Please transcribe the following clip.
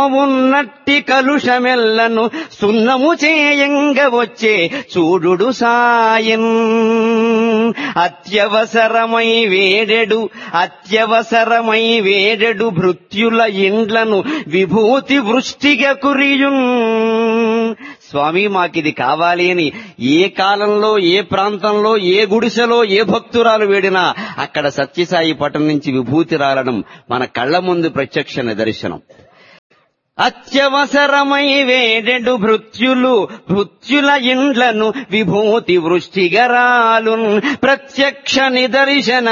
ఉన్నట్టి కలుషమెల్లను సున్నము చేయంగ వచ్చే చూడుడు సాయన్ అత్యవసరమై వేడెడు అత్యవసరమై వేడెడు భృత్యుల ఇండ్లను విభూతి వృష్టిగా కురియున్ స్వామి మాకిది కావాలి అని ఏ కాలంలో ఏ ప్రాంతంలో ఏ గుడిసెలో ఏ భక్తురాలు వేడినా అక్కడ సత్యసాయి పటం నుంచి విభూతి రాలడం మన కళ్ళ ముందు ప్రత్యక్ష నిదర్శనం అత్యవసరమై వేడెడు భృత్యులు భృత్యుల ఇండ్లను విభూతి వృష్టిగరాలున్ ప్రత్యక్ష నిదర్శన